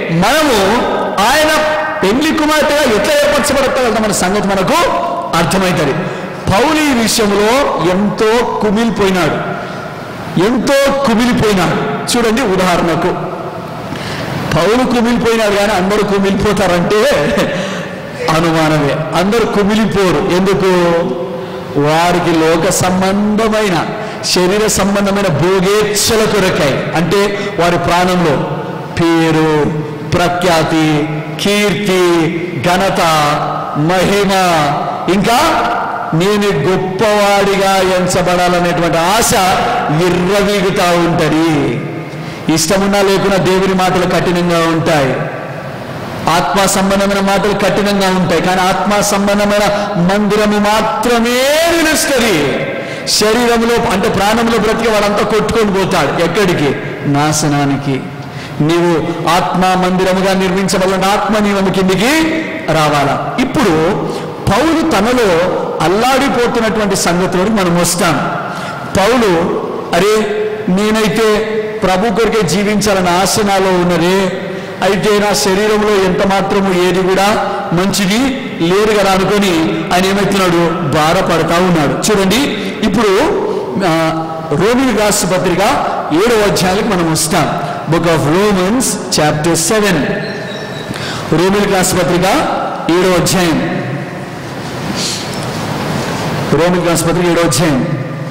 మనము ఆయన పెళ్లి కుమార్తెగా ఎట్లా ఏర్పరచబడతాడన్న మన సంగతి మనకు అర్థమవుతుంది పౌలు ఈ విషయంలో ఎంతో కుమిలిపోయినాడు ఎంతో కుమిలిపోయినాడు చూడండి ఉదాహరణకు పౌలు కుమిలిపోయినాడు కానీ అందరూ కుమిలిపోతారంటే అనుమానమే అందరూ కుమిలిపోరు ఎందుకు వారికి లోక సంబంధమైన శరీర సంబంధమైన భోగేచ్ఛల కొరకై అంటే వారి ప్రాణంలో పేరు ప్రఖ్యాతి కీర్తి ఘనత మహిమ ఇంకా నేను గొప్పవాడిగా ఎంచబడాలనేటువంటి ఆశ విర్రవీగుతా ఉంటది ఇష్టమున్నా లేకున్నా దేవుని మాటలు కఠినంగా ఉంటాయి ఆత్మ సంబంధమైన మాటలు కఠినంగా ఉంటాయి కానీ ఆత్మ సంబంధమైన మందిరము మాత్రమే నిలుస్తుంది శరీరంలో అంటే ప్రాణంలో బ్రతికే వాడంతా కొట్టుకొని పోతాడు ఎక్కడికి నాశనానికి నీవు ఆత్మ మందిరముగా నిర్మించబడిన ఆత్మ నియమము కిందికి రావాలా ఇప్పుడు పౌలు తనలో అల్లాడిపోతున్నటువంటి సంగతులకు మనం వస్తాం పౌలు అరే నేనైతే ప్రభు కొరికే జీవించాలన్న ఆశ నాలో ఉన్నదే అయితే నా శరీరంలో ఎంత మాత్రము ఏది కూడా మంచిది లేదు కదా అనుకొని ఆయన ఏమవుతున్నాడు బాధపడతా ఉన్నాడు చూడండి ఇప్పుడు ఆ, రోమిల్ రాష్ట్ర పత్రిక ఏడవ అధ్యాయానికి మనం వస్తాం book of Romans chapter seven రోమిల్ రాష్ట్ర పత్రిక ఏడవ అధ్యాయం రోమిల్ రాష్ట్ర పత్రిక ఏడవ అధ్యాయం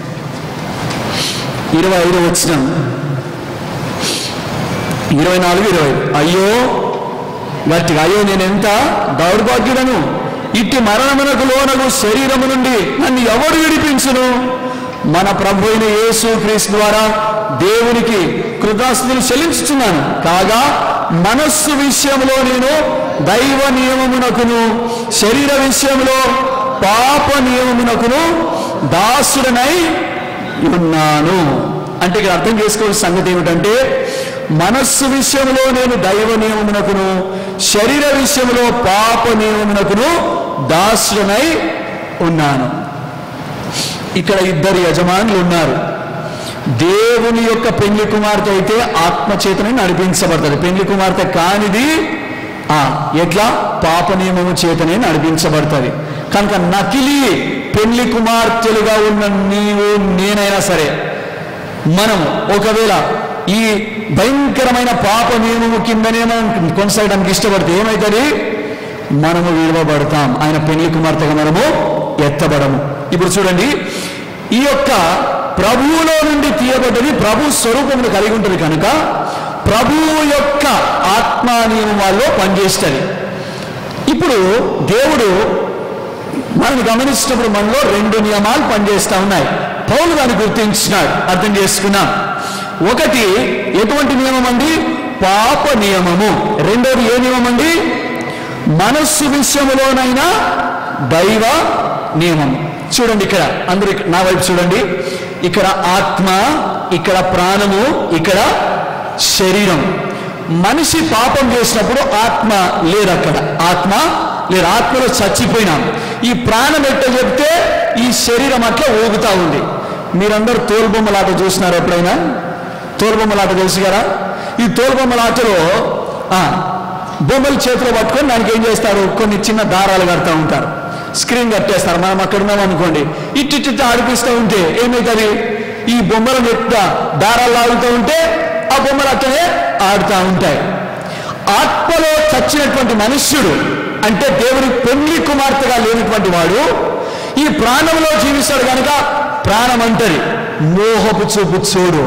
ఇరవై ఐదు వచ్చినాం ఇరవై నాలుగు ఇరవై అయ్యో గట్టిగా అయ్యో నేను ఎంత దౌర్భాగ్యుడను ఇట్టి మరణమునకు లోనగు శరీరము నుండి నన్ను ఎవడు విడిపించును మన ప్రభు అయిన యేసు క్రీస్తు ద్వారా దేవునికి కృతాస్తులు చెల్లించుతున్నాను కాగా మనస్సు విషయంలో నేను దైవ నియమమునకును శరీర విషయంలో పాప నియమమునకును దాసుడనై ఉన్నాను అంటే ఇక్కడ అర్థం చేసుకోవాల్సిన సంగతి ఏమిటంటే మనస్సు విషయంలో నేను దైవ నియమమునకును శరీర విషయంలో పాప నియమమునకును దాసుడనై ఉన్నాను ఇక్కడ ఇద్దరు యజమానులు ఉన్నారు దేవుని యొక్క పెళ్లి కుమార్తె అయితే ఆత్మచేతనే నడిపించబడుతుంది పెళ్లి కుమార్తె కానిది ఆ ఎట్లా పాప నియమము చేతనే నడిపించబడుతుంది కనుక నకిలీ పెళ్లి కుమార్తెలుగా ఉన్న నీవు నేనైనా సరే మనం ఒకవేళ ఈ భయంకరమైన పాప నియమము కిందనే మనం కొనసాగడానికి ఇష్టపడితే ఏమవుతుంది మనము విలువబడతాం ఆయన పెళ్లి కుమార్తెగా మనము ఎత్తబడము ఇప్పుడు చూడండి ఈ యొక్క ప్రభువులో నుండి తీయబడ్డది ప్రభు స్వరూపమును కలిగి ఉంటుంది కనుక ప్రభువు యొక్క ఆత్మా నియమాల్లో పనిచేస్తుంది ఇప్పుడు దేవుడు మనం గమనించినప్పుడు మనలో రెండు నియమాలు పనిచేస్తా ఉన్నాయి పౌలు దాన్ని గుర్తించినాడు అర్థం చేసుకున్నాం ఒకటి ఎటువంటి నియమం అండి పాప నియమము రెండోది ఏ నియమం అండి మనస్సు విషయంలోనైనా దైవ నియమం చూడండి ఇక్కడ అందరూ ఇక్కడ- నా వైపు చూడండి ఇక్కడ ఆత్మ ఇక్కడ ప్రాణము ఇక్కడ శరీరం మనిషి పాపం చేసినప్పుడు ఆత్మ లేదు అక్కడ ఆత్మ లేదు ఆత్మలో చచ్చిపోయినాం ఈ ప్రాణం ఎట్ట చెప్తే ఈ శరీరం అట్లా ఊగుతా ఉంది మీరందరూ తోలుబొమ్మలాట చూసినారు ఎప్పుడైనా తోలుబొమ్మలాట తెలుసు కదా ఈ తోలుబొమ్మలాటలో ఆ, బొమ్మలు చేతిలో పట్టుకొని దానికి ఏం చేస్తారు కొన్ని చిన్న దారాలు కడతా ఉంటారు స్క్రీన్ కట్టేస్తారు మనం అక్కడ ఉన్నాం అనుకోండి ఇట్టి ఆడిపిస్తూ ఉంటే ఏమవుతుంది ఈ బొమ్మలను ఎట్ట దారాలు లాగుతూ ఉంటే ఆ బొమ్మలు అట్టనే ఆడుతూ ఉంటాయి ఆత్మలో చచ్చినటువంటి మనుష్యుడు అంటే దేవుని పెళ్లి కుమార్తెగా లేనటువంటి వాడు ఈ ప్రాణంలో జీవిస్తాడు కనుక ప్రాణం అంటది మోహపు చూపు చూడు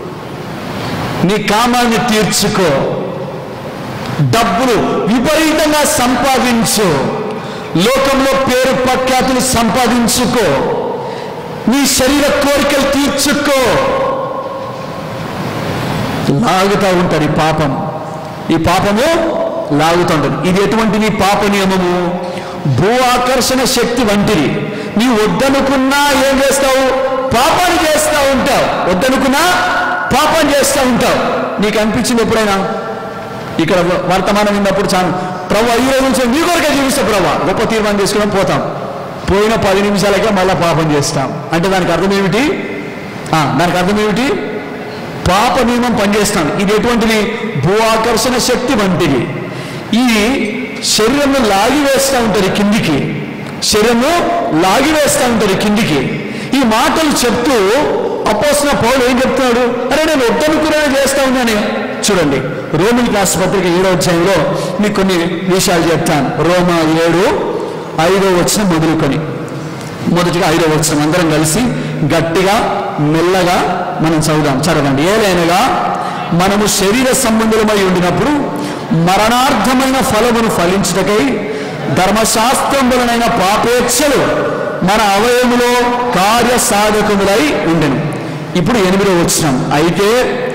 నీ కామాన్ని తీర్చుకో డబ్బులు విపరీతంగా సంపాదించు లోకంలో పేరు ప్రఖ్యాతులు సంపాదించుకో నీ శరీర కోరికలు తీర్చుకో లాగుతూ ఉంటుంది ఈ పాపం ఈ పాపము లాగుతూ ఉంటుంది ఇది ఎటువంటి నీ పాప నియమము భూ ఆకర్షణ శక్తి వంటిది నీ వద్దనుకున్నా ఏం చేస్తావు పాపాన్ని చేస్తూ ఉంటావు వద్దనుకున్నా పాపం చేస్తూ ఉంటావు నీకు అనిపించింది ఎప్పుడైనా ఇక్కడ వర్తమానం విన్నప్పుడు చాలు ప్రభు ఈ రోజు నుంచి నీ కొరకే జీవిస్తా ప్రభు గొప్ప తీర్మానం తీసుకుని పోతాం పోయిన పది నిమిషాలకే మళ్ళా పాపం చేస్తాం అంటే దానికి అర్థం ఏమిటి ఆ, దానికి అర్థం ఏమిటి పాప నియమం పనిచేస్తాను ఇది ఎటువంటిది భూ ఆకర్షణ శక్తి వంటిది ఇది శరీరంలో లాగివేస్తూ ఉంటుంది కిందికి శరీరంలో లాగివేస్తూ ఉంటుంది కిందికి ఈ మాటలు చెప్తూ అపోసిన పౌలు ఏం చెప్తున్నాడు అరే నేను వద్దనుకునే చేస్తా ఉన్నాను చూడండి రోమిల్ క్లాస్ పత్రిక ఏడో అధ్యాయంలో మీకు కొన్ని విషయాలు చెప్తాను రోమా ఏడు ఐదో వచ్చిన మొదలుకొని మొదటిగా ఐదో వచ్చిన అందరం కలిసి గట్టిగా మెల్లగా మనం చదువుదాం చదవండి ఏలైనగా మనము శరీర సంబంధులమై ఉండినప్పుడు మరణార్థమైన ఫలమును ఫలించుటకై ధర్మశాస్త్రములనైన పాపేచ్ఛలు మన అవయములో కార్యసాధకములై ఉండెను ఇప్పుడు ఎనిమిదో వచ్చినాం అయితే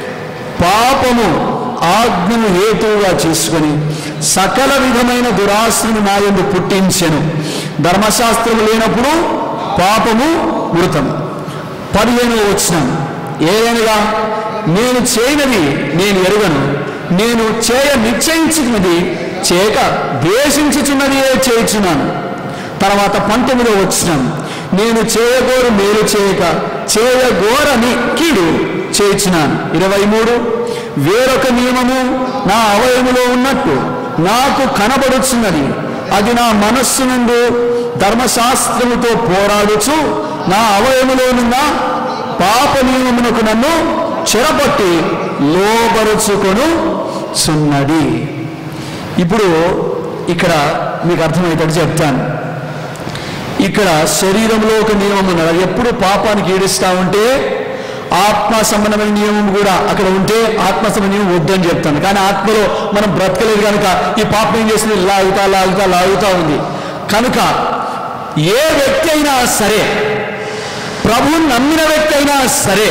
పాపము ఆజ్ఞను హేతువుగా చేసుకొని సకల విధమైన దురాశను నాయందు పుట్టించెను ధర్మశాస్త్రము లేనప్పుడు పాపము మృతం పదిహేను వచ్చినాం ఏదైనా నేను చేయనది నేను ఎరుగను నేను చేయ నిశ్చయించుకున్నది చేయక ద్వేషించుచున్నది చేయుచున్నాను తర్వాత పంతొమ్మిదో వచ్చినాం నేను చేయగోరు మేలు చేయక చేయగోరని కీడు చేయించినాను ఇరవై మూడు వేరొక నియమము నా అవయములో ఉన్నట్టు నాకు కనబడుచున్నది అది నా మనస్సు నుండి ధర్మశాస్త్రముతో పోరాడుచు నా అవయములోనున్న పాప నియమమునకు నన్ను చెరపట్టి లోబరుచుకొను చున్నది ఇప్పుడు ఇక్కడ మీకు అర్థమయ్యేటట్టు చెప్తాను ఇక్కడ శరీరంలో ఒక నియమం ఉన్నది అది ఎప్పుడు పాపానికి ఈడిస్తా ఉంటే ఆత్మ సంబంధమైన నియమం కూడా అక్కడ ఉంటే ఆత్మ సంబంధ నియమం వద్దని చెప్తాను కానీ ఆత్మలో మనం బ్రతకలేదు కనుక ఈ పాపం ఏం చేసింది లాగుతా లాగుతా లాగుతా ఉంది కనుక ఏ వ్యక్తి అయినా సరే ప్రభువుని నమ్మిన వ్యక్తి అయినా సరే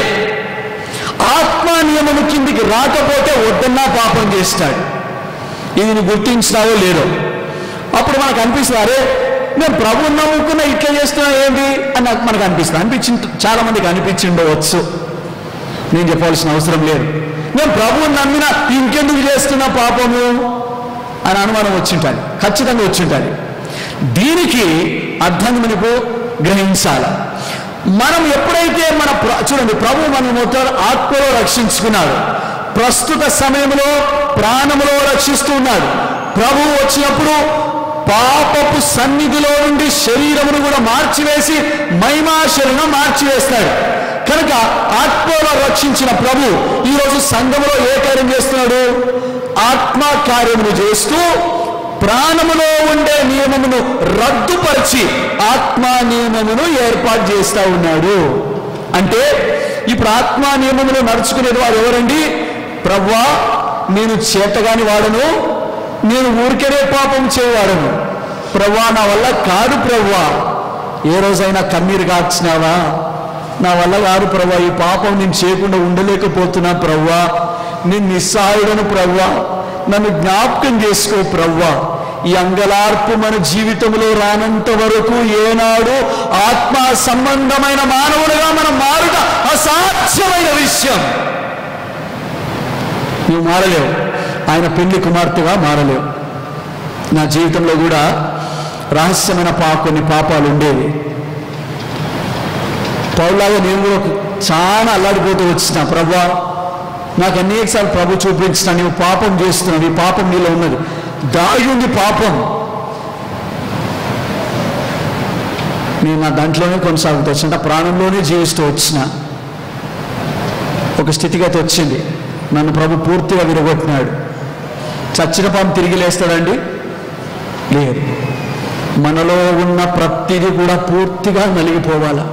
ఆత్మ నియమం కిందికి రాకపోతే వద్దన్నా పాపం చేస్తాడు ఇది నువ్వు గుర్తించినావో లేదో అప్పుడు మనకు అనిపిస్తుంది అరే నేను ప్రభు నమ్ముకున్న ఇట్లా చేస్తున్నా ఏంటి అని నాకు మనకు అనిపిస్తుంది అనిపించి చాలా మందికి అనిపించిండవచ్చు నేను చెప్పవలసిన అవసరం లేదు నేను ప్రభువుని నమ్మిన ఇంకెందుకు చేస్తున్నా పాపము అని అనుమానం వచ్చింటాది ఖచ్చితంగా వచ్చింటాది దీనికి అర్థం మనకు గ్రహించాలి మనం ఎప్పుడైతే మన ప్ర- చూడండి ప్రభు మన మొత్తం ఆత్మలో రక్షించుకున్నాడు ప్రస్తుత సమయంలో ప్రాణములో రక్షిస్తూ ఉన్నాడు ప్రభు వచ్చినప్పుడు పాపపు సన్నిధిలో నుండి శరీరమును కూడా మార్చివేసి మహిమా శరీరం మార్చివేస్తాడు కనుక ఆత్మలో రక్షించిన ప్రభు ఈరోజు సంఘములో ఏ కార్యం చేస్తున్నాడు ఆత్మ కార్యమును చేస్తూ ప్రాణములో ఉండే నియమమును రద్దుపరిచి ఆత్మా నియమమును ఏర్పాటు చేస్తా ఉన్నాడు అంటే ఇప్పుడు ఆత్మా నియమములో నడుచుకునేది వాడు ఎవరండి ప్రవ్వా నేను చేతగాని వాడను నేను ఊరికేనే పాపం చేయవాడను ప్రవ్వా నా వల్ల కాదు ప్రవ్వా ఏ రోజైనా కన్నీరు కాచినావా నా వల్ల కాదు ప్రవ్వా ఈ పాపం నేను చేయకుండా ఉండలేకపోతున్నా ప్రవ్వా నేను నిస్సహాయుడను ప్రవ్వా నన్ను జ్ఞాపకం చేసుకో ప్రవ్వా ఈ అంగలార్పు మన జీవితంలో రానంత వరకు ఏనాడు ఆత్మ సంబంధమైన మానవులుగా మనం మారుట అసాధ్యమైన విషయం నువ్వు మారలేవు ఆయన పెళ్లి కుమార్తెగా మారలేవు నా జీవితంలో కూడా రహస్యమైన పా కొన్ని పాపాలు ఉండేవి పౌలాగా నేను కూడా ఒక- చాలా అల్లాడిపోతూ వచ్చిన ప్రభా నాకు అనేకసార్లు ప్రభు చూపించిన నీవు పాపం చేస్తున్నావు ఈ పాపం నీలో ఉన్నది దాగి ఉంది పాపం నేను నా దాంట్లోనే కొనసాగుతూ వచ్చిన అంటే ప్రాణంలోనే జీవిస్తూ వచ్చిన ఒక స్థితిగతి వచ్చింది నన్ను ప్రభు పూర్తిగా విరగొట్టినాడు చచ్చిన పాము తిరిగి లేస్తాడండి లేదు మనలో ఉన్న ప్రతిదీ కూడా పూర్తిగా నలిగిపోవాలా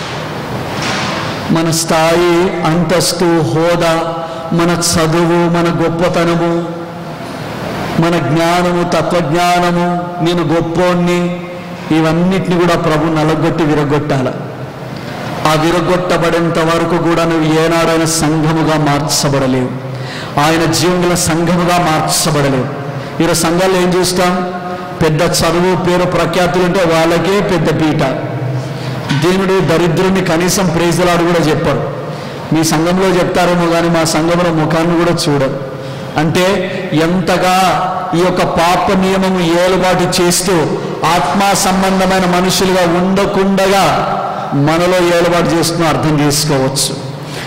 మన స్థాయి అంతస్తు హోదా మన చదువు మన గొప్పతనము మన జ్ఞానము తత్వజ్ఞానము నేను గొప్పోణ్ణి ఇవన్నిటిని కూడా ప్రభు నలగొట్టి విరగొట్టాల ఆ విరగొట్టబడేంత వరకు కూడా నువ్వు ఏనాడైనా సంఘముగా మార్చబడలేవు ఆయన జీవంగల సంఘముగా మార్చబడలేవు ఈరోజు సంఘాల్లో ఏం చూస్తాం పెద్ద చదువు పేరు ప్రఖ్యాతులు ఉంటే వాళ్ళకే పెద్ద పీట దేవుడు దరిద్రుని కనీసం ప్రేజలాడు కూడా చెప్పరు మీ సంఘంలో చెప్తారేమో కానీ మా సంఘంలో ముఖాన్ని కూడా చూడరు అంటే ఎంతగా ఈ యొక్క పాప నియమము ఏలుబాటు చేస్తూ ఆత్మ సంబంధమైన మనుషులుగా ఉండకుండగా మనలో ఏలుబాటు చేస్తున్నా అర్థం చేసుకోవచ్చు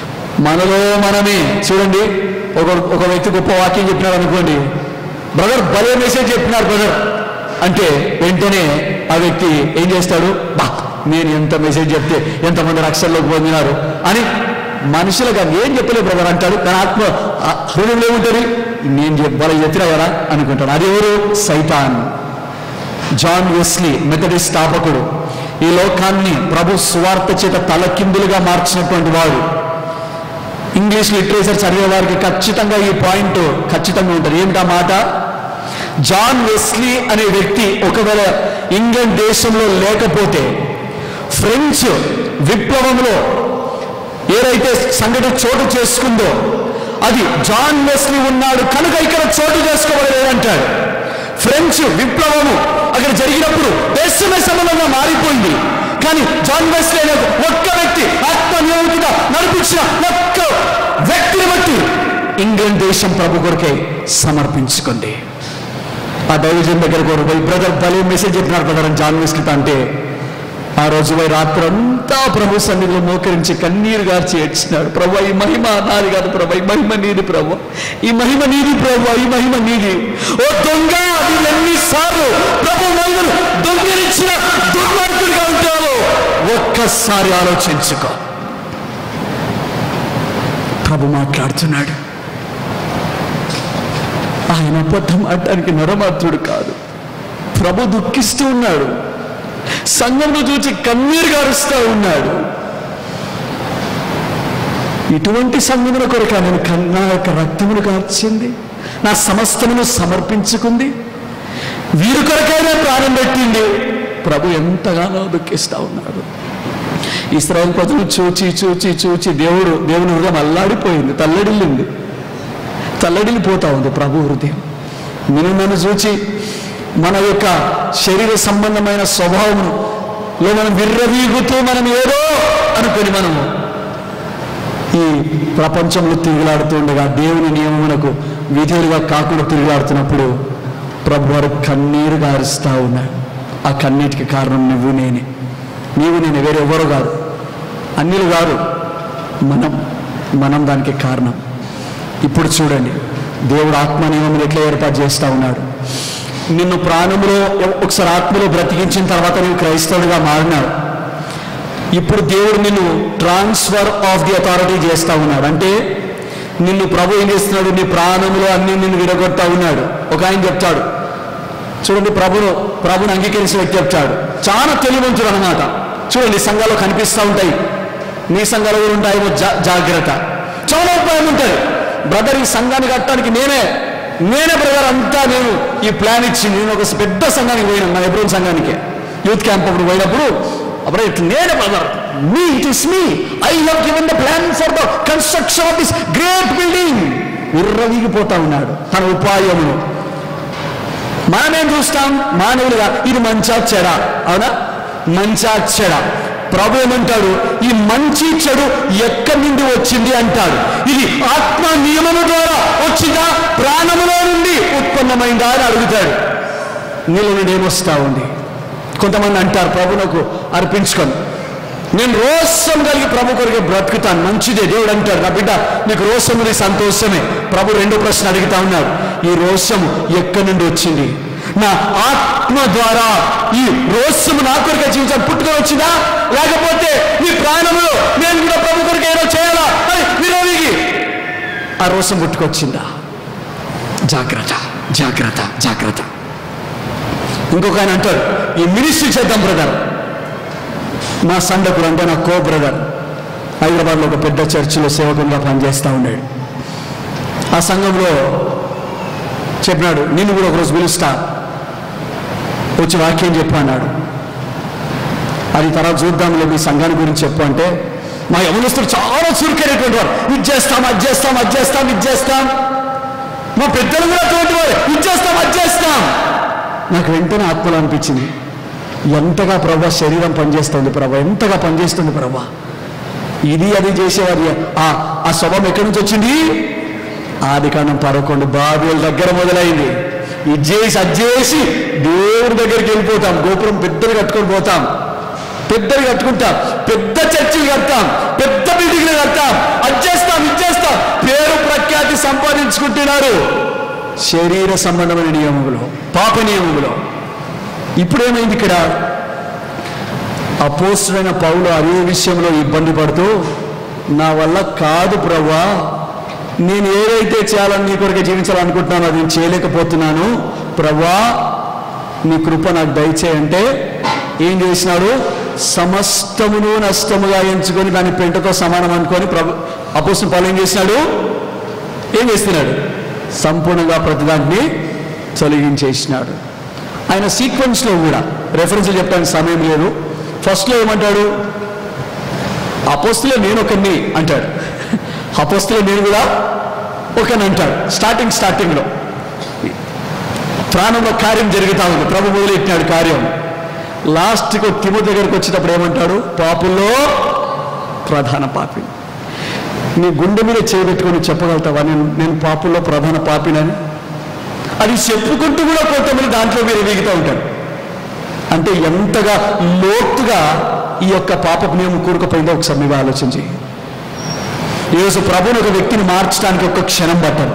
మనలో మనమే చూడండి ఒక ఒక వ్యక్తి గొప్ప వాక్యం చెప్పినాడు అనుకోండి బ్రదర్ భలే మెసేజ్ చెప్పినారు బ్రదర్ అంటే వెంటనే ఆ వ్యక్తి ఏం చేస్తాడు బా నేను ఎంత మెసేజ్ చెప్తే ఎంతమంది రక్షణలోకి పొందినారు అని మనుషులకు అది ఏం చెప్పలేదు బ్రదర్ అంటాడు కానీ ఆత్మ ఆ హృదయంలో ఏముంటుంది నేను చెప్ భలే చెప్పినా కదా అనుకుంటాడు అది ఎవరు సైతాన్ జాన్ వెస్లీ మెథడిస్ట్ స్థాపకుడు ఈ లోకాన్ని ప్రభు సువార్త చేత తలకిందులుగా మార్చినటువంటి వాడు ఇంగ్లీష్ లిటరేచర్ చదివే వారికి ఖచ్చితంగా ఈ పాయింట్ ఖచ్చితంగా ఉంటుంది ఏమిటా మాట జాన్ వెస్లీ అనే వ్యక్తి ఒకవేళ ఇంగ్లాండ్ దేశంలో లేకపోతే ఫ్రెంచ్ విప్లవంలో ఏదైతే సంఘటన చోటు చేసుకుందో అది జాన్ వెస్లీ ఉన్నాడు కనుక ఇక్కడ చోటు చేసుకోవలేదంటాడు ఫ్రెంచ్ విప్లవము అక్కడ జరిగినప్పుడు దేశమే సమూలంగా మారిపోయింది కానీ జాన్ వెస్లీ అనే ఒక్క వ్యక్తి ఆత్మనియోగిగా నడిపించిన ఒక్క వ్యక్తిని బట్టి ఇంగ్లాండ్ దేశం ప్రభు కొరకై సమర్పించుకుంది ఆ దైవజన్ దగ్గర కూడా పోయి బ్రదర్ భలే మెసేజ్ చెప్పినారు బ్రదర్ అని జాన్ వెస్లీతో అంటే ఆ రోజు పోయి రాత్రి అంతా ప్రభు సన్నిధిలో మోకరించి కన్నీరు గార్చి ఏడ్చినాడు ప్రభు ఈ మహిమ నాది కాదు ప్రభు ఈ మహిమ నీది ప్రభు ఈ మహిమ నీది ప్రభు ఈ మహిమ నీది ఓ దొంగ నీవు ఎన్నిసార్లు ప్రభు మహిమను దొంగిలించిన దుర్మార్గుడిగా ఉంటావు ఒక్కసారి ఆలోచించుకో ప్రభు మాట్లాడుతున్నాడు ఆయన అబద్ధం ఆడటానికి నరమాత్రుడు కాదు ప్రభు దుఃఖిస్తూ ఉన్నాడు సంఘంలో చూచి కన్నీరు గారుస్తూ ఉన్నాడు ఇటువంటి సంఘముల కొరకు నేను కన్నా యొక్క రక్తమును కార్చింది నా సమస్తమును సమర్పించుకుంది వీరి కొరకైనా ప్రాణం పెట్టింది ప్రభు ఎంతగానో దుఃఖిస్తూ ఉన్నాడు ఇస్రాయల్ ప్రజలు చూచి చూచి చూచి దేవుడు దేవుని హృదయం అల్లాడిపోయింది తల్లడిల్లింది తల్లడిల్లిపోతా ఉంది ప్రభు హృదయం నేను నన్ను చూచి మన యొక్క శరీర సంబంధమైన స్వభావమును లో మనం విర్రవీగుతూ మనం ఏదో అనుకొని మనము ఈ ప్రపంచంలో తిరుగులాడుతుండగా దేవుని నియమమునకు విధేయులుగా కాకుండా తిరుగులాడుతున్నప్పుడు ప్రభు వారు కన్నీరు గారుస్తూ ఉన్నాడు ఆ కన్నీటికి కారణం నువ్వు నేనే నీవు నేను వేరే ఎవరు కాదు అన్నిలు కాదు మనం మనం దానికి కారణం ఇప్పుడు చూడండి దేవుడు ఆత్మ నియమం ఎట్లా ఏర్పాటు చేస్తూ ఉన్నాడు నిన్ను ప్రాణంలో ఒకసారి ఆత్మలో బ్రతికించిన తర్వాత నువ్వు క్రైస్తవుడిగా మారినావు ఇప్పుడు దేవుడు నిన్ను ట్రాన్స్ఫర్ ఆఫ్ ది అథారిటీ చేస్తా ఉన్నాడు అంటే నిన్ను ప్రభు ఏం చేస్తున్నాడు నీ ప్రాణంలో అన్ని నిన్ను విడగొడతా ఉన్నాడు ఒక ఆయన చెప్తాడు చూడండి ప్రభును ప్రభుని అంగీకరించిన వ్యక్తి చెప్తాడు చాలా తెలివంతుడు అనమాట చూడండి సంఘాలు కనిపిస్తూ ఉంటాయి నీ సంఘాలు కూడా ఉంటాయేమో జా- జాగ్రత్త చాలా ఉపాయం ఉంటుంది బ్రదర్ ఈ సంఘాన్ని కట్టడానికి నేనే నేనే బ్రదర్ అంతా నేను ఈ ప్లాన్ ఇచ్చి నేను ఒక పెద్ద సంఘానికి పోయినాను నా ఎబ్రోన్ సంఘానికి యూత్ క్యాంప్ అప్పుడు పోయినప్పుడు అప్పుడు ఇట్ నేనే బ్రదర్ మీ it is me I have given the plan for the construction of this great building విర్రవీగిపోతా ఉన్నాడు తన ఉపాయమును మనమేం చూస్తాం మానవులుగా ఇది మంచా చెడ అవునా మంచా చెడ ప్రభు ఏమంటాడు ఈ మంచి చెడు ఎక్కడి నుండి వచ్చింది అంటాడు ఇది ఆత్మ నియమము ద్వారా వచ్చిందా ప్రాణములో నుండి ఉత్పన్నమైందా అని అడుగుతాడు నీళ్ళ నుండి ఏమొస్తా ఉంది కొంతమంది అంటారు ప్రభునకు అర్పించుకొని నేను రోషం కలిగి ప్రభు కొరకు బ్రతుకుతాను మంచిదే దేవుడు అంటాడు నా బిడ్డ నీకు రోషం ఉంది సంతోషమే ప్రభు రెండో ప్రశ్న అడుగుతా ఉన్నాడు ఈ రోషం ఎక్కడి నుండి వచ్చింది నా ఆత్మ ద్వారా ఈ రోషము నా కొరకే జీవించాలి పుట్టుకొని వచ్చిందా లేకపోతే నీ ప్రాణంలో నేను కూడా ప్రభు కొరకు ఏదో చేయాలా అని విరోధిగి ఆ రోషం పుట్టుకొచ్చిందా జాగ్రత్త జాగ్రత్త జాగ్రత్త ఇంకొక ఆయన అంటాడు ఈ మినిస్ట్రీ చేద్దాం బ్రదర్ నా సండకుడు అంటే నా కో బ్రదర్ హైదరాబాద్లో ఒక పెద్ద చర్చిలో సేవకునిగా పనిచేస్తూ ఉన్నాడు ఆ సంఘంలో చెప్పినాడు నిన్ను కూడా ఒకరోజు పిలుస్తా వచ్చి వాక్యం చెప్పు అన్నాడు అది తర్వాత చూద్దాంలే మీ సంఘాన్ని గురించి చెప్పు అంటే మా యవనస్తులు చాలా చురుకైనటువంటి వారు ఇది చేస్తాం అది చేస్తాం అది చేస్తాం ఇది చేస్తాం మా పెద్దలు కూడా అటువంటి వారు ఇది చేస్తాం అది చేస్తాం నాకు వెంటనే ఆత్మలో అనిపించింది ఎంతగా ప్రభా శరీరం పనిచేస్తుంది ప్రభా ఎంతగా పనిచేస్తుంది ప్రభా ఇది అది చేసేవారి ఆ ఆ స్వభావం ఎక్కడి నుంచి వచ్చింది ఆది కాండం పదకొండు బాబుల దగ్గర మొదలైంది ఇది చేసి అది చేసి దేవుడి దగ్గరికి వెళ్ళిపోతాం గోపురం పెద్దలు కట్టుకొని పోతాం పెద్దవి కట్టుకుంటాం పెద్ద చర్చిలు కడతాం పెద్ద బిల్డింగ్లు కడతాం అది చేస్తాం ఇది చేస్తాం పేరు ప్రఖ్యాతి సంపాదించుకుంటున్నారు శరీర సంబంధమైన నియమములు పాప నియమములు ఇప్పుడు ఏమైంది ఇక్కడ అపోస్తుడైన పౌలు అదే విషయంలో ఇబ్బంది పడుతూ నా వల్ల కాదు ప్రభా నేను ఏదైతే చేయాలని నీ కొరకు జీవించాలనుకుంటున్నానో అది నేను చేయలేకపోతున్నాను ప్రభా నీ కృప నాకు దయచేయంటే ఏం చేసినాడు సమస్తమును నష్టముగా ఎంచుకొని దాని పెంటతో సమానం అనుకొని ప్రభు అపోసిన పౌలు ఏం చేసినాడు ఏం చేస్తున్నాడు సంపూర్ణంగా ప్రతిదాన్ని తొలగించేసినాడు ఆయన సీక్వెన్స్లో కూడా రెఫరెన్స్లు చెప్పడానికి సమయం లేదు ఫస్ట్లో ఏమంటాడు అపోస్తులే నేను ఒకరిని అంటాడు అపోస్తులే నేను కూడా ఒకని అంటాడు స్టార్టింగ్ స్టార్టింగ్లో ప్రాణంలో కార్యం జరుగుతా ఉంది ప్రభు మొదలెట్టినాడు కార్యం లాస్ట్కు తిము దగ్గరికి వచ్చేటప్పుడు ఏమంటాడు పాపుల్లో ప్రధాన పాపి నీ గుండె మీద చేయబెట్టుకొని చెప్పగలుగుతావా నేను నేను పాపుల్లో ప్రధాన పాపినని అది చెప్పుకుంటూ కూడా కొంతమంది దాంట్లో మీరు ఎదుగుతూ ఉంటారు అంటే ఎంతగా లోతుగా ఈ యొక్క పాపపు నియమం కూరుకుపోయిందో ఒకసారి మీరు ఆలోచించి ఈరోజు ప్రభుని ఒక వ్యక్తిని మార్చడానికి ఒక క్షణం పట్టదు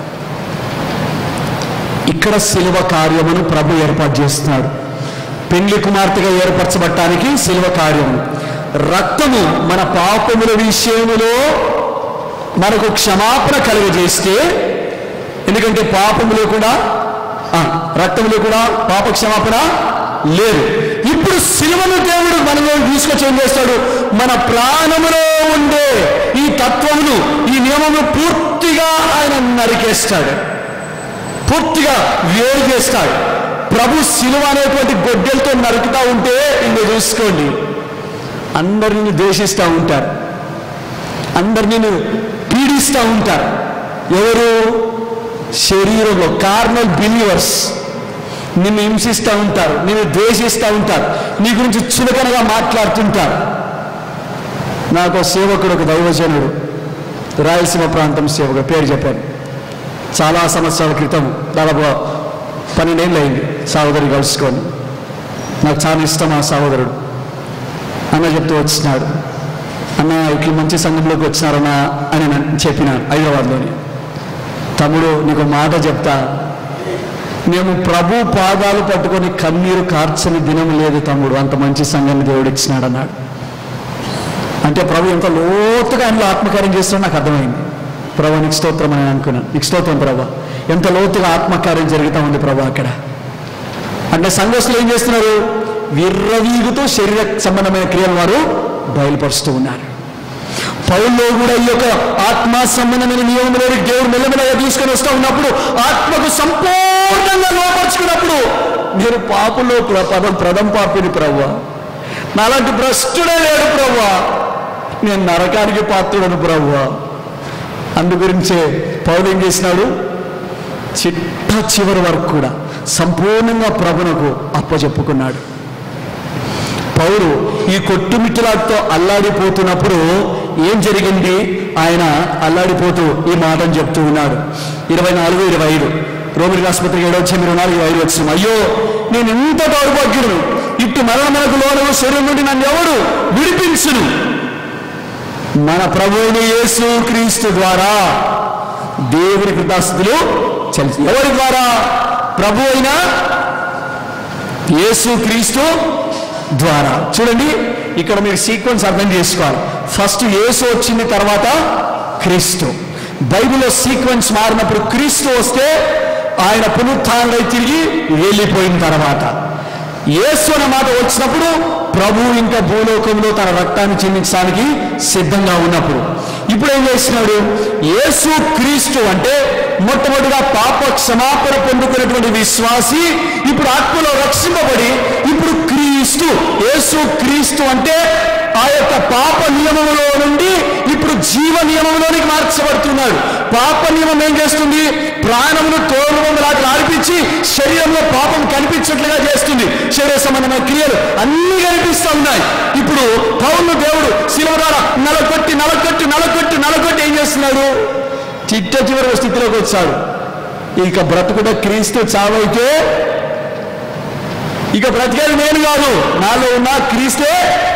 ఇక్కడ శిలువ కార్యమును ప్రభు ఏర్పాటు చేస్తున్నాడు పెళ్లి కుమార్తెగా ఏర్పరచబట్టానికి శిలువ కార్యము రక్తము మన పాపముల విషయములో మనకు క్షమాపణ కలుగజేస్తే ఎందుకంటే పాపములో కూడా ఆ, రక్తములో కూడా పాప క్షమాపణ లేదు ఇప్పుడు సిలువను దేవుడు మనలో తీసుకొచ్చి ఏం చేస్తాడు మన ప్రాణములో ఉండే ఈ తత్వమును ఈ నియమము పూర్తిగా ఆయన నరికేస్తాడు పూర్తిగా వేరు చేస్తాడు ప్రభు శిలువ అనేటువంటి గొడ్డలతో నరుకుతా ఉంటే ఇంక చూసుకోండి అందరిని ద్వేషిస్తూ ఉంటారు అందరిని పీడిస్తూ ఉంటారు ఎవరు శరీరంలో కార్నల్ బిలీవర్స్ నిన్ను హింసిస్తూ ఉంటారు నిన్ను ద్వేషిస్తూ ఉంటారు నీ గురించి చులకనగా మాట్లాడుతుంటారు నాకు ఒక సేవకుడు ఒక దైవజనుడు రాయలసీమ ప్రాంతం సేవకుడు పేరు చెప్పాను చాలా సంవత్సరాల క్రితం దాదాపు పన్నెండేళ్ళు అయింది సహోదరి కలుసుకొని నాకు చాలా ఇష్టం ఆ సహోదరుడు అన్న చెప్తూ వచ్చినాడు అన్న ఇట్లా మంచి సంఘంలోకి వచ్చినారన్న అని నేను చెప్పినాను హైదరాబాద్లోని తమ్ముడు నీకు మాట చెప్తా మేము ప్రభు పాదాలు పట్టుకొని కన్నీరు కార్చని దినం లేదు తమ్ముడు అంత మంచి సంఘాన్ని దేవుడు ఇచ్చినాడు అన్నాడు అంటే ప్రభు ఎంత లోతుగా ఆయనలో ఆత్మకార్యం చేస్తాడో నాకు అర్థమైంది ప్రభు నీకు స్తోత్రం అని అనుకున్నాను నీకు స్తోత్రం ప్రభు ఎంత లోతుగా ఆత్మకార్యం జరుగుతూ ఉంది ప్రభు అక్కడ అంటే సంఘస్థులు ఏం చేస్తున్నారు విర్రవీగుతూ శరీర సంబంధమైన క్రియలు వారు బయలుపరుస్తూ ఉన్నారు పౌల్లో కూడా ఈ యొక్క ఆత్మ సంబంధమైన నియమంలోని దేవుడు మెల్లమెల్లగా తీసుకొని వస్తూ ఉన్నప్పుడు ఆత్మకు సంపూర్ణంగా లోపరుచుకున్నప్పుడు మీరు పాపులో ప్ర- పదం ప్రథం పాపిని ప్రవ్వ నాలాంటి భ్రష్టుడే లేడు ప్రవ్వ నేను నరకానికి పాత్రుడను ప్రవ్వ అందు గురించే పౌలు ఏం చేసినాడు చిట్ట చివరి వరకు కూడా సంపూర్ణంగా ప్రభునకు అప్పచెప్పుకున్నాడు పౌరు ఈ కొట్టుమిట్టులాతో అల్లాడిపోతున్నప్పుడు ఏం జరిగింది ఆయన అల్లాడిపోతూ ఈ మాటను చెప్తూ ఉన్నాడు ఇరవై నాలుగు ఇరవై ఐదు రోమిలి ఆసుపత్రికి ఏడో వచ్చి ఇరవై నాలుగు ఇరవై ఐదు వచ్చిన అయ్యో నేను ఎంత దౌర్భాగ్యుడు ఇటు మరణ మనకు లోనము శరీరం నుండి నన్ను ఎవడు విడిపించును మన ప్రభువుని యేసు క్రీస్తు ద్వారా దేవుని కృతాస్తులు చలిచి ఎవరి ద్వారా ప్రభు అయిన యేసు క్రీస్తు ద్వారా చూడండి ఇక్కడ మీరు సీక్వెన్స్ అర్థం చేసుకోవాలి ఫస్ట్ యేసు వచ్చింది తర్వాత క్రీస్తు బైబిల్లో సీక్వెన్స్ మారినప్పుడు క్రీస్తు వస్తే ఆయన పునరుత్థానుడై తిరిగి వెళ్ళిపోయిన తర్వాత యేసు అనే మాట వచ్చినప్పుడు ప్రభు ఇంకా భూలోకంలో తన రక్తాన్ని చెందించడానికి సిద్ధంగా ఉన్నప్పుడు ఇప్పుడు ఏం చేస్తున్నాడు యేసు క్రీస్తు అంటే మొట్టమొదటిగా పాప క్షమాపణ పొందుకున్నటువంటి విశ్వాసి ఇప్పుడు ఆత్మలో రక్షింపబడి ఇప్పుడు క్రీస్తు యేసు క్రీస్తు అంటే ఆ యొక్క పాప నియమములో నుండి ఇప్పుడు జీవ నియమంలోనికి మార్చబడుతున్నాడు పాప నియమం ఏం చేస్తుంది ప్రాణమును తోలుబొమ్మలాగా ఆడిపించి శరీరంలో పాపం కనిపించట్లుగా చేస్తుంది శరీర సంబంధమైన క్రియలు అన్ని కనిపిస్తూ ఉన్నాయి ఇప్పుడు పౌరులు దేవుడు శిలువ ద్వారా నలకొట్టి నలకొట్టి నలకొట్టి నలకొట్టి ఏం చేస్తున్నాడు చిట్ట చివరి స్థితిలోకి వచ్చాడు ఇక బ్రతుకుట క్రీస్తు చావైతే ఇక బ్రతికేది నేను కాదు నాలో ఉన్న క్రీస్తే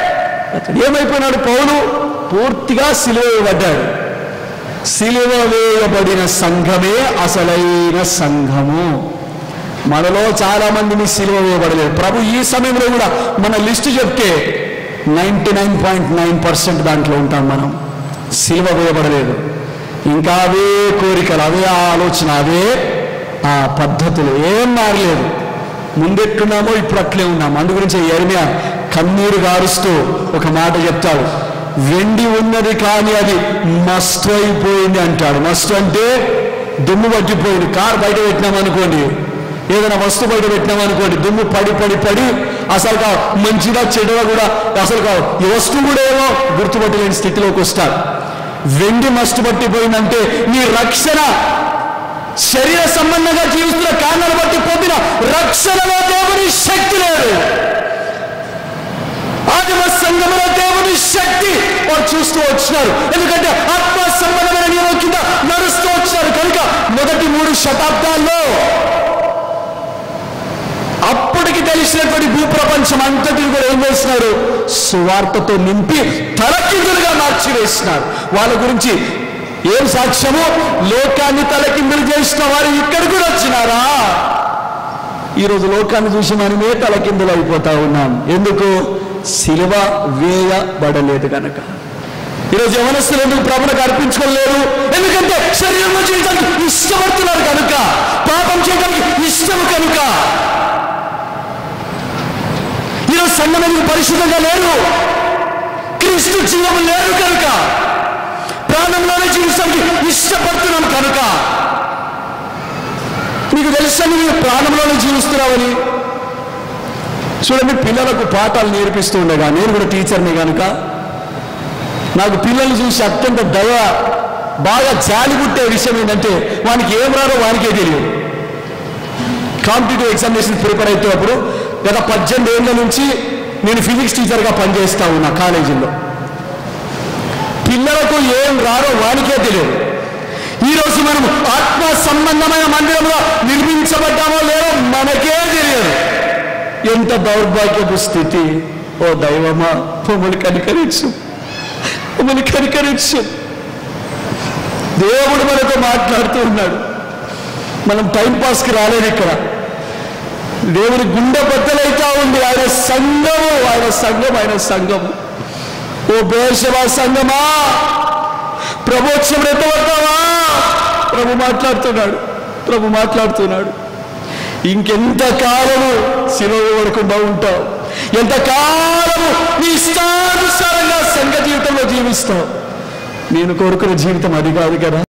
అతడు ఏమైపోయినాడు పౌలు పూర్తిగా సిలువ వేయబడ్డాడు సిలువ వేయబడిన సంఘమే అసలైన సంఘము మనలో చాలా మందిని సిలువ వేయబడలేదు ప్రభు ఈ సమయంలో కూడా మన లిస్టు చెప్తే ninety nine point nine percent దాంట్లో ఉంటాం మనం సిలువ వేయబడలేదు ఇంకా అవే కోరికలు అవే ఆలోచన అవే ఆ పద్ధతులు ఏం మారలేదు ముందెట్టున్నామో ఇప్పుడు అట్లే ఉన్నాం అందు గురించి ఎర్మియా కన్నీరు గారుస్తూ ఒక మాట చెప్తాడు వెండి ఉన్నది కానీ అది మస్తు అయిపోయింది అంటాడు మస్తు అంటే దుమ్ము పట్టిపోయింది కారు బయట పెట్టినాం అనుకోండి ఏదైనా వస్తువు బయట పెట్టినాం అనుకోండి దుమ్ము పడి పడి పడి అసలు కా మంచిగా చెడుగా కూడా అసలు కా ఈ వస్తువు కూడా ఏమో గుర్తుపట్టలేని స్థితిలోకి వస్తారు వెండి మస్తు పట్టిపోయిందంటే నీ రక్షణ శరీర సంబంధంగా జీవిస్తున్న కారణాలు బట్టి పొందిన రక్షణలో దేవుని శక్తి లేదు ఆదిమ సంఘంలో దేవుని శక్తి వారు చూస్తూ వచ్చినారు ఎందుకంటే ఆత్మ సంబంధమైన నియమం కింద నడుస్తూ వచ్చినారు కనుక మొదటి మూడు శతాబ్దాల్లో అప్పటికి తెలిసినటువంటి భూప్రపంచం అంతటిని కూడా ఏం చేస్తున్నారు సువార్తతో నింపి తలకిందులుగా మార్చివేస్తున్నారు వాళ్ళ గురించి ఏం సాక్ష్యము లోకాన్ని తలకిందులు చేసిన వారు ఇక్కడ కూడా వచ్చినారా ఈరోజు లోకాన్ని చూసి మనమే తలకిందులు అయిపోతా ఉన్నాం ఎందుకు శిలువ వేయబడలేదు కనుక ఈరోజు యవనస్తులు ఎందుకు ప్రభులకు అర్పించుకోలేరు ఎందుకంటే శరీరంలో చేయడానికి ఇష్టపడుతున్నారు కనుక పాపం చేయడానికి ఇష్టం కనుక ఈరోజు సంఘం ఎందుకు పరిశుద్ధంగా లేరు క్రీస్తు జీవం లేరు కనుక ప్రాణంలోనే జీవిస్తానికి ఇష్టపడుతున్నాం కనుక నీకు తెలుసా నువ్వు ప్రాణంలోనే జీవిస్తున్నావని చూడండి పిల్లలకు పాఠాలు నేర్పిస్తూ ఉండగా నేను కూడా టీచర్ని కనుక నాకు పిల్లల్ని చూసి అత్యంత దయ బాగా జాలి పుట్టే విషయం ఏంటంటే వానికి ఏం రాదో వానికే తెలియదు కాంపిటేటివ్ ఎగ్జామినేషన్ ప్రిపేర్ అవుతున్నప్పుడు గత పద్దెనిమిది ఏళ్ళ నుంచి నేను ఫిజిక్స్ టీచర్గా పనిచేస్తా ఉన్నా కాలేజీలో పిల్లలకు ఏం రారో వానికే తెలియదు ఈరోజు మనం ఆత్మ సంబంధమైన మందిరంలో నిర్మించబడ్డామో లేదో మనకే తెలియదు ఎంత దౌర్భాగ్యపు స్థితి ఓ దైవమా మమ్మల్ని కనికరించు మమ్మల్ని కనికరించు దేవుడు మనతో మాట్లాడుతూ ఉన్నాడు మనం టైం పాస్కి రాలేదు ఇక్కడ దేవుని గుండె బద్దలైతా ఉంది ఆయన సంఘము ఆయన సంఘం ఆయన సంఘము ఓ బేషవా సంఘమా ప్రభోత్సవం ఎత్తబడతావా ప్రభు మాట్లాడుతున్నాడు ప్రభు మాట్లాడుతున్నాడు ఇంకెంత కాలము శిలువ పడకుండా ఉంటావు ఎంత కాలము నీ ఇష్టానుసారంగా సంఘ జీవితంలో జీవిస్తావు నేను కోరుకునే జీవితం అది కాదు కదా